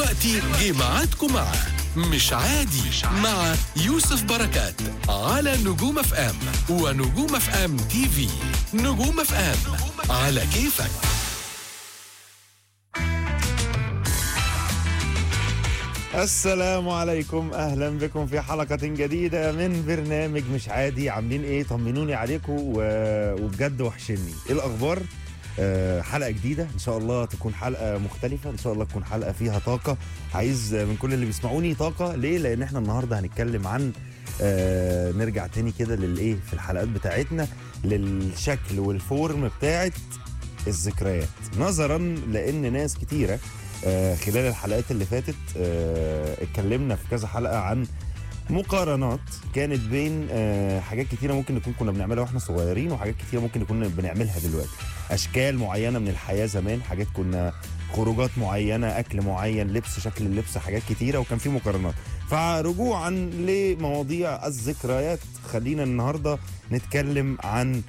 دلوقتي جه ميعادكم مع مش عادي مع يوسف بركات على نجوم اف ام ونجوم اف ام تي في نجوم اف ام على كيفك السلام عليكم اهلا بكم في حلقه جديده من برنامج مش عادي عاملين ايه طمنوني عليكم و... وبجد وحشني ايه الاخبار آه، حلقه جديده ان شاء الله تكون حلقه مختلفه ان شاء الله تكون حلقه فيها طاقه عايز من كل اللي بيسمعوني طاقه ليه لان احنا النهارده هنتكلم عن آه، نرجع تاني كده للايه في الحلقات بتاعتنا للشكل والفورم بتاعت الذكريات نظرا لان ناس كتيره آه، خلال الحلقات اللي فاتت آه، اتكلمنا في كذا حلقه عن مقارنات كانت بين آه، حاجات كتيره ممكن نكون كنا بنعملها واحنا صغيرين وحاجات كتيره ممكن نكون بنعملها دلوقتي اشكال معينه من الحياه زمان حاجات كنا خروجات معينه اكل معين لبس شكل اللبس حاجات كتيره وكان في مقارنات فرجوعا لمواضيع الذكريات خلينا النهارده نتكلم عن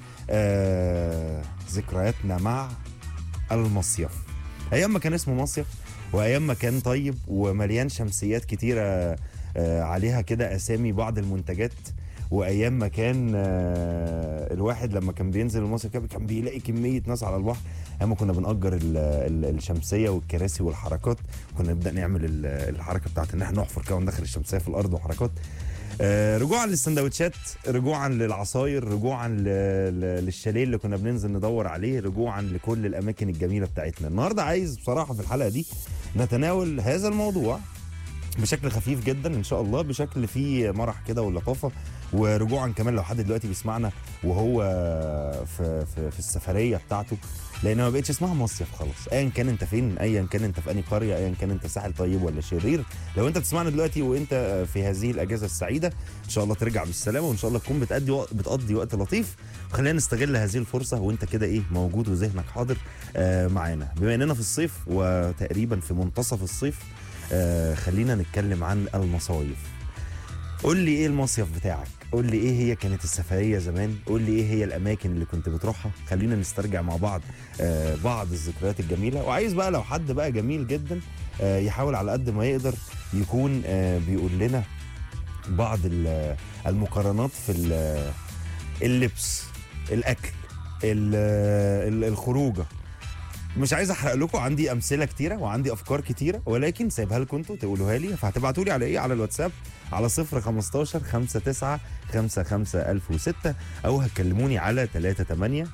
آه، ذكرياتنا مع المصيف ايام ما كان اسمه مصيف وايام ما كان طيب ومليان شمسيات كتيره آه، عليها كده اسامي بعض المنتجات وايام ما كان آه، الواحد لما كان بينزل المصيف كده كان بيلاقي كميه ناس على البحر ايام ما كنا بنأجر ال- ال- الشمسيه والكراسي والحركات كنا نبدا نعمل ال- الحركه بتاعت ان احنا نحفر كده وندخل الشمسيه في الارض وحركات آه، رجوعا للسندوتشات رجوعا للعصاير رجوعا ل- ل- للشاليه اللي كنا بننزل ندور عليه رجوعا لكل الاماكن الجميله بتاعتنا النهارده عايز بصراحه في الحلقه دي نتناول هذا الموضوع بشكل خفيف جدا ان شاء الله بشكل فيه مرح كده ولطافه ورجوعا كمان لو حد دلوقتي بيسمعنا وهو في في, في السفريه بتاعته لان ما بقتش اسمها مصيف خلاص ايا كان انت فين ايا كان انت في انهي قريه ايا كان انت ساحل طيب ولا شرير لو انت بتسمعنا دلوقتي وانت في هذه الاجازه السعيده ان شاء الله ترجع بالسلامه وان شاء الله تكون بتأدي وقت بتقضي وقت لطيف خلينا نستغل هذه الفرصه وانت كده ايه موجود وذهنك حاضر آه معانا بما اننا في الصيف وتقريبا في منتصف الصيف آه خلينا نتكلم عن المصايف قول لي ايه المصيف بتاعك قول لي ايه هي كانت السفريه زمان قول لي ايه هي الاماكن اللي كنت بتروحها خلينا نسترجع مع بعض آه بعض الذكريات الجميله وعايز بقى لو حد بقى جميل جدا آه يحاول على قد ما يقدر يكون آه بيقول لنا بعض ال- المقارنات في ال- اللبس الاكل ال- ال- الخروجه مش عايز احرق لكم عندي امثله كتيره وعندي افكار كتيره ولكن سايبها لكم انتوا تقولوها لي فهتبعتوا لي على ايه على الواتساب على 0 15 59 55 1006 او هتكلموني على 38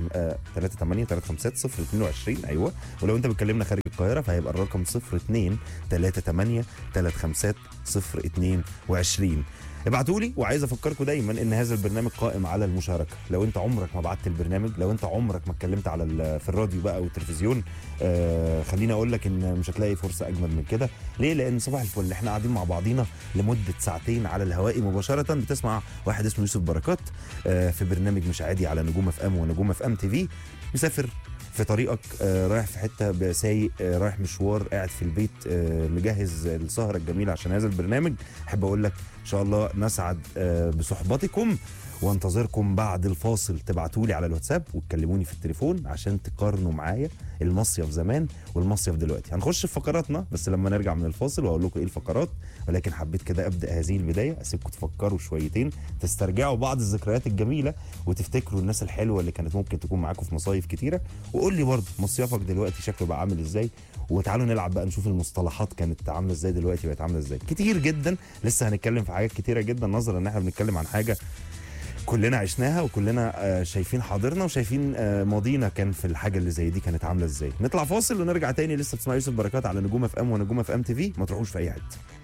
38 356 0 22 ايوه ولو انت بتكلمنا خارج القاهره فهيبقى الرقم 02 38 356 0 22 ابعتوا لي وعايز افكركم دايما ان هذا البرنامج قائم على المشاركه لو انت عمرك ما بعت البرنامج لو انت عمرك ما اتكلمت على ال- في الراديو بقى او التلفزيون آه خليني اقول لك ان مش هتلاقي فرصه اجمل من كده ليه لان صباح الفل احنا قاعدين مع بعضينا لمده ساعتين على الهواء مباشره بتسمع واحد اسمه يوسف بركات آه في برنامج مش عادي على نجوم اف ام ونجوم اف ام تي في مسافر في طريقك آه رايح في حته سايق آه رايح مشوار قاعد في البيت آه مجهز السهره الجميله عشان هذا البرنامج احب اقول لك ان شاء الله نسعد آه بصحبتكم وانتظركم بعد الفاصل تبعتوا لي على الواتساب وتكلموني في التليفون عشان تقارنوا معايا المصيف زمان والمصيف دلوقتي هنخش في فقراتنا بس لما نرجع من الفاصل واقول لكم ايه الفقرات ولكن حبيت كده ابدا هذه البدايه اسيبكم تفكروا شويتين تسترجعوا بعض الذكريات الجميله وتفتكروا الناس الحلوه اللي كانت ممكن تكون معاكم في مصايف كتيره وقول لي برضه مصيفك دلوقتي شكله بقى عامل ازاي وتعالوا نلعب بقى نشوف المصطلحات كانت عامله ازاي دلوقتي بقت عامله ازاي كتير جدا لسه هنتكلم في حاجات كتيره جدا نظرا ان احنا بنتكلم عن حاجه كلنا عشناها وكلنا آه، شايفين حاضرنا وشايفين آه، ماضينا كان في الحاجه اللي زي دي كانت عامله ازاي نطلع فاصل ونرجع تاني لسه بتسمع يوسف بركات على نجوم اف ام ونجوم اف ام تي في ما تروحوش في اي حته